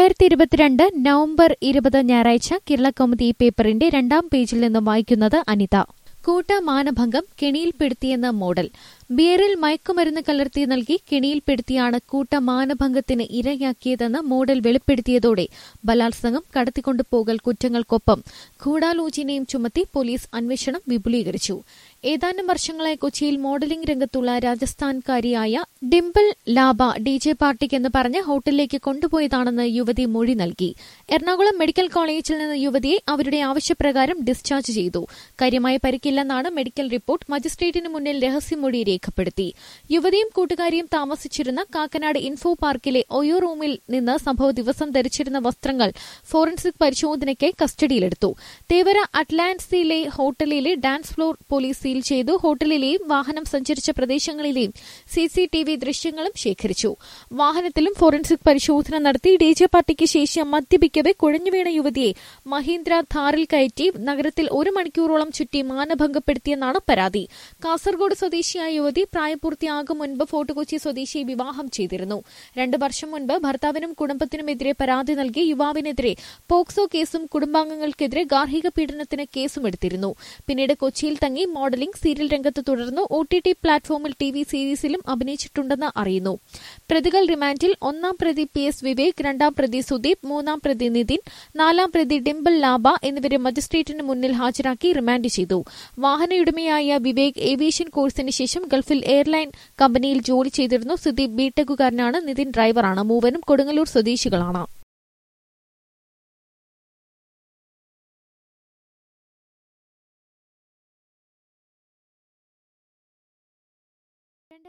രണ്ടായിരത്തി ഇരുപത്തിരണ്ട് നവംബർ ഇരുപത് ഞായറാഴ്ച കേരള കൗമുദി പേപ്പറിന്റെ രണ്ടാം പേജിൽ നിന്നും വായിക്കുന്നത് അനിത കൂട്ട മാനഭംഗം കെണിയിൽപ്പെടുത്തിയെന്ന മോഡൽ ബിയറിൽ മയക്കുമരുന്ന് കലർത്തി നൽകി കെണിയിൽപ്പെടുത്തിയാണ് കൂട്ട മാനഭംഗത്തിന് ഇരയാക്കിയതെന്ന് മോഡൽ വെളിപ്പെടുത്തിയതോടെ ബലാത്സംഗം കടത്തിക്കൊണ്ടുപോകൽ കുറ്റങ്ങൾക്കൊപ്പം ഗൂഢാലോചനയും ചുമത്തി പോലീസ് അന്വേഷണം വിപുലീകരിച്ചു ഏതാനും വർഷങ്ങളായി കൊച്ചിയിൽ മോഡലിംഗ് രംഗത്തുള്ള രാജസ്ഥാൻകാരിയായ ഡിംപിൾ ലാബ ഡി ജെ പാർട്ടിക്ക് എന്ന് പറഞ്ഞ് ഹോട്ടലിലേക്ക് കൊണ്ടുപോയതാണെന്ന് യുവതി മൊഴി നൽകി എറണാകുളം മെഡിക്കൽ കോളേജിൽ നിന്ന് യുവതിയെ അവരുടെ ആവശ്യപ്രകാരം ഡിസ്ചാർജ് ചെയ്തു കാര്യമായ പരിക്കില്ലെന്നാണ് മെഡിക്കൽ റിപ്പോർട്ട് മജിസ്ട്രേറ്റിന് മുന്നിൽ രഹസ്യമൊഴി രേഖപ്പെടുത്തി യുവതിയും കൂട്ടുകാരിയും താമസിച്ചിരുന്ന കാക്കനാട് ഇൻഫോ പാർക്കിലെ ഒയോ റൂമിൽ നിന്ന് സംഭവ ദിവസം ധരിച്ചിരുന്ന വസ്ത്രങ്ങൾ ഫോറൻസിക് പരിശോധനയ്ക്കായി കസ്റ്റഡിയിലെടുത്തു തേവര അറ്റ്ലാന്റ്സിലെ ഹോട്ടലിലെ ഡാൻസ് ഫ്ലോർ പോലീസ് സീൽ ചെയ്തു ഹോട്ടലിലെയും വാഹനം സഞ്ചരിച്ച പ്രദേശങ്ങളിലെയും സിസിടിവി ദൃശ്യങ്ങളും ശേഖരിച്ചു വാഹനത്തിലും ഫോറൻസിക് പരിശോധന നടത്തി ഡി ജെ പാർട്ടിക്ക് ശേഷം മദ്യപിക്കവെ കുഴഞ്ഞുവീണ യുവതിയെ മഹീന്ദ്ര ഥാറിൽ കയറ്റി നഗരത്തിൽ ഒരു മണിക്കൂറോളം ചുറ്റി മാനഭംഗപ്പെടുത്തിയെന്നാണ് പരാതി കാസർഗോഡ് സ്വദേശിയായ യുവതി പ്രായപൂർത്തിയാകും മുൻപ് ഫോർട്ട് കൊച്ചി സ്വദേശിയെ വിവാഹം ചെയ്തിരുന്നു രണ്ടു വർഷം മുൻപ് ഭർത്താവിനും കുടുംബത്തിനുമെതിരെ പരാതി നൽകി യുവാവിനെതിരെ പോക്സോ കേസും കുടുംബാംഗങ്ങൾക്കെതിരെ ഗാർഹിക പീഡനത്തിന് കേസും എടുത്തിരുന്നു പിന്നീട് കൊച്ചിയിൽ തങ്ങി മോഡലിംഗ് സീരിയൽ രംഗത്ത് തുടർന്നു ഒ ടി ടി പ്ലാറ്റ്ഫോമിൽ ടി വി സീരീസിലും അഭിനയിച്ചിട്ടുണ്ടെന്ന് അറിയുന്നു പ്രതികൾ റിമാൻഡിൽ ഒന്നാം പ്രതി പി എസ് വിവേക് രണ്ടാം പ്രതി സുദീപ് മൂന്നാം പ്രതി നിതിൻ നാലാം പ്രതി ഡിംപിൾ ലാബ എന്നിവരെ മജിസ്ട്രേറ്റിന് മുന്നിൽ ഹാജരാക്കി റിമാൻഡ് ചെയ്തു വാഹനയുടമയായ വിവേക് ഏവിയേഷൻ കോഴ്സിന് ശേഷം ഗൾഫിൽ എയർലൈൻ കമ്പനിയിൽ ജോലി ചെയ്തിരുന്നു സുദീപ് ബിടെക്കുകാരനാണ് നിതിൻ ഡ്രൈവറാണ് മൂവരും കൊടുങ്ങല്ലൂർ സ്വദേശികളാണ്